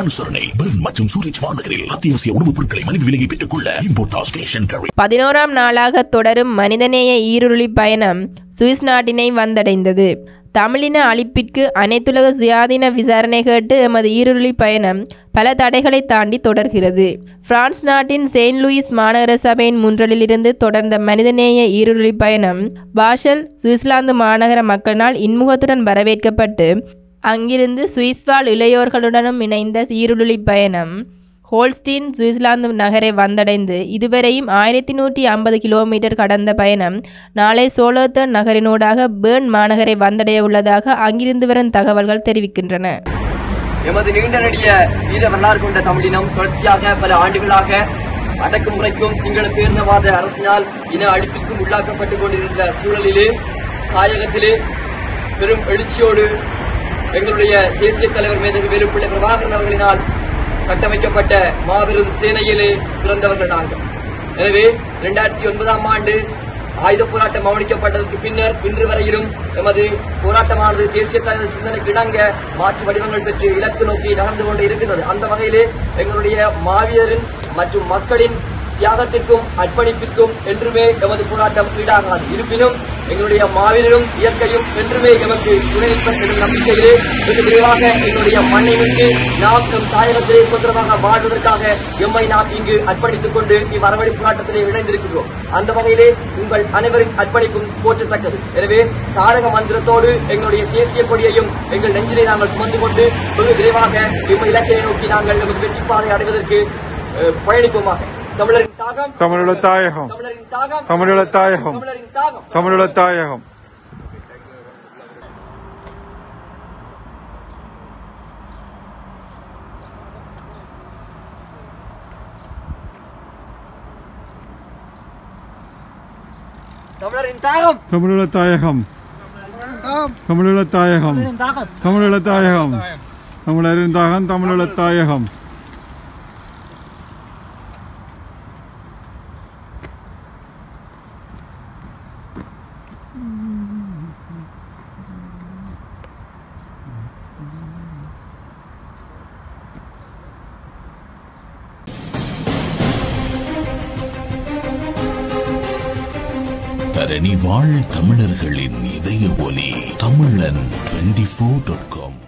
அனுசரணை பெர்ன் மற்றும் சூரிச் மாநகரில் அத்தியாவசிய உணவுப் பொருட்களை மலிவு விலையை பெற்றுக் கொள்ள இம்போர்டாஸ் கேஷ் அண்ட் கேரி பதினோராம் நாளாக தொடரும் மனிதநேய ஈருருளி பயணம் சுவிஸ் நாட்டினை வந்தடைந்தது தமிழின அழிப்பிற்கு அனைத்துலக சுயாதீன விசாரணை கேட்டு எமது ஈருருளி பயணம் பல தடைகளை தாண்டி தொடர்கிறது பிரான்ஸ் நாட்டின் செயின்ட் லூயிஸ் மாநகர சபையின் முன்றலிலிருந்து தொடர்ந்த மனிதநேய ஈருருளி பயணம் பாஷல் சுவிட்சர்லாந்து மாநகர மக்களால் இன்முகத்துடன் வரவேற்கப்பட்டு அங்கிருந்து சுவிஸ் வாழ் இளையோர்களுடனும் இணைந்த ஈருருளி பயணம் ஹோல்ஸ்டீன் சுவிட்சர்லாந்து நகரை வந்தடைந்து இதுவரையும் ஆயிரத்தி நூற்றி ஐம்பது கிலோமீட்டர் கடந்த பயணம் நாளை சோலோத்தன் நகரினூடாக பேர்ன் மாநகரை வந்தடைய உள்ளதாக அங்கிருந்து வரும் தகவல்கள் தெரிவிக்கின்றன எமது நீண்ட நெடிய வீர வரலாறு கொண்ட தமிழினம் தொடர்ச்சியாக பல ஆண்டுகளாக அடக்குமுறைக்கும் சிங்கள பேரினவாத அரசினால் இன அழிப்பிற்கும் உள்ளாக்கப்பட்டுக் கொண்டிருந்த சூழலிலே தாயகத்திலே பெரும் எழுச்சியோடு எங்களுடைய தேசிய தலைவர் மேதகு வேலுப்பிள்ளை பிரபாகரன் அவர்களினால் கட்டமைக்கப்பட்ட மாபெரும் சேனையிலே பிறந்தவர்கள் நாங்கள் எனவே இரண்டாயிரத்தி ஒன்பதாம் ஆண்டு ஆயுத போராட்டம் மௌனிக்கப்பட்டதற்கு பின்னர் இன்று வரையிலும் எமது போராட்டமானது தேசிய தலைவர் சிந்தனைக்கு இணங்க மாற்று வடிவங்கள் பெற்று இலக்கு நோக்கி நகர்ந்து கொண்டு இருக்கின்றது அந்த வகையிலே எங்களுடைய மாவீரரின் மற்றும் மக்களின் தியாகத்திற்கும் அர்ப்பணிப்பிற்கும் என்றுமே எமது போராட்டம் ஈடாகாது இருப்பினும் எங்களுடைய மாவீரரும் இயற்கையும் என்றுமே எமக்கு துணை நிற்பர் என்ற நம்பிக்கையிலே வெகு விரைவாக எங்களுடைய மண்ணை விட்டு நாம் நம் தாயகத்திலே சுதந்திரமாக வாழ்வதற்காக எம்மை நாம் இங்கு அர்ப்பணித்துக் கொண்டு இவ்வரவழி போராட்டத்திலே இணைந்திருக்கிறோம் அந்த வகையிலே உங்கள் அனைவரின் அர்ப்பணிப்பும் போற்றத்தக்கது எனவே தாரக மந்திரத்தோடு எங்களுடைய தேசிய கொடியையும் எங்கள் நெஞ்சிலே நாங்கள் சுமந்து கொண்டு வெகு விரைவாக எம்மை இலக்கையை நோக்கி நாங்கள் நமது வெற்றி பாதை அடைவதற்கு அஹ், பயணிப்போமாக தமிழரின் தாகம் தமிழீழ தாயகம் தமிழரின் தாகம் தமிழீழ தாயகம் தமிழரின் தாகம் தமிழீழ தாயகம் தமிழரின் தாகம் தமிழீழ தாயகம் தமிழீழ தாயகம் தமிழீழ தாயகம் தமிழரின் தாகம் தமிழீழ தாயகம் தரணி வாழ் தமிழர்களின் இதய ஒலி தமிழன் டுவெண்டி ஃபோர் டாட் காம்